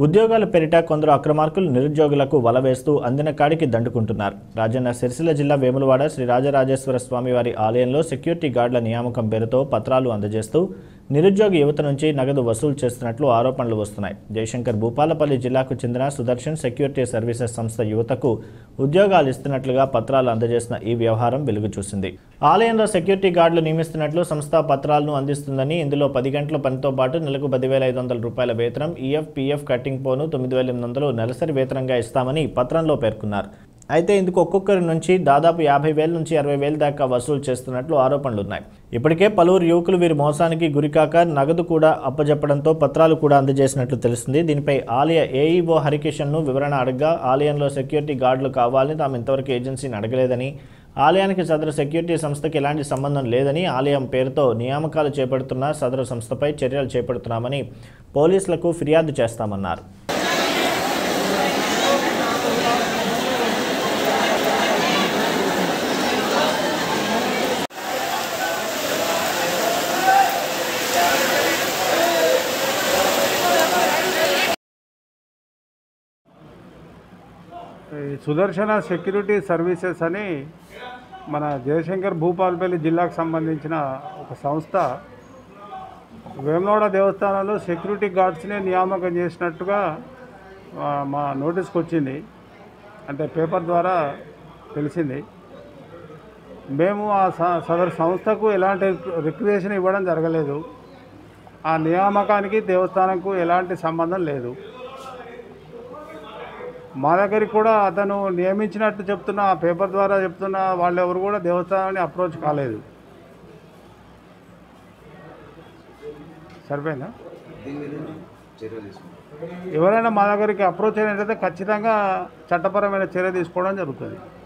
ఉద్యోగాల పేరిట కొందరు అక్రమార్కులు నిరుద్యోగులకు వల వేస్తూ అందిన కాడికి దండుకుంటున్నారు రాజన్న సిరిసిల్ల జిల్లా వేములవాడ శ్రీ రాజరాజేశ్వర స్వామి వారి ఆలయంలో సెక్యూరిటీ గార్డుల నియామకం పేరుతో పత్రాలు అందజేస్తూ నిరుద్యోగ యువత నుంచి నగదు వసూలు చేస్తున్నట్లు ఆరోపణలు వస్తున్నాయి జయశంకర్ భూపాలపల్లి జిల్లాకు చెందిన సుదర్శన్ సెక్యూరిటీ సర్వీసెస్ సంస్థ యువతకు ఉద్యోగాలు ఇస్తున్నట్లుగా పత్రాలు అందజేసిన ఈ వ్యవహారం వెలుగు చూసింది ఆలయంలో సెక్యూరిటీ గార్డులు నియమిస్తున్నట్లు సంస్థ పత్రాలను అందిస్తుందని ఇందులో పది గంటల పనితో పాటు నెలకు పదివేల ఐదు వందల రూపాయల వేతనం ఈఎఫ్ పీఎఫ్ కట్టింగ్ పోను తొమ్మిది వేల ఎనిమిది వందలు నెలసరి వేతనంగా ఇస్తామని పత్రంలో పేర్కొన్నారు అయితే ఇందుకు ఒక్కొక్కరి నుంచి దాదాపు యాభై వేల నుంచి అరవై వేల దాకా వసూలు చేస్తున్నట్లు ఆరోపణలు ఉన్నాయి ఇప్పటికే పలువురు యువకులు వీరి మోసానికి గురికాక నగదు కూడా అప్పజెప్పడంతో పత్రాలు కూడా అందజేసినట్లు తెలుస్తుంది దీనిపై ఆలయ ఏఈఓ హరికిషన్ను వివరణ అడగ్గా ఆలయంలో సెక్యూరిటీ గార్డులు కావాలని తాము ఇంతవరకు ఏజెన్సీని అడగలేదని ఆలయానికి సదరు సెక్యూరిటీ సంస్థకి ఎలాంటి సంబంధం లేదని ఆలయం పేరుతో నియామకాలు చేపడుతున్న సదరు సంస్థపై చర్యలు చేపడుతున్నామని పోలీసులకు ఫిర్యాదు చేస్తామన్నారు ఈ సుదర్శన సెక్యూరిటీ సర్వీసెస్ అని మన జయశంకర్ భూపాలపల్లి జిల్లాకు సంబంధించిన ఒక సంస్థ వేమనోడ దేవస్థానంలో సెక్యూరిటీ గార్డ్స్ని నియామకం చేసినట్టుగా ఆ, మా నోటీస్కి వచ్చింది అంటే పేపర్ ద్వారా తెలిసింది మేము ఆ స- సదరు సంస్థకు ఎలాంటి రిక్వెషన్ ఇవ్వడం జరగలేదు ఆ నియామకానికి దేవస్థానంకు ఎలాంటి సంబంధం లేదు మా దగ్గరికి కూడా అతను నియమించినట్టు చెప్తున్న ఆ పేపర్ ద్వారా చెప్తున్న వాళ్ళు ఎవరు కూడా దేవస్థానాన్ని అప్రోచ్ కాలేదు సరిపోయిందా ఎవరైనా మా దగ్గరికి అప్రోచ్ అయినట్లయితే ఖచ్చితంగా చట్టపరమైన చర్య తీసుకోవడం జరుగుతుంది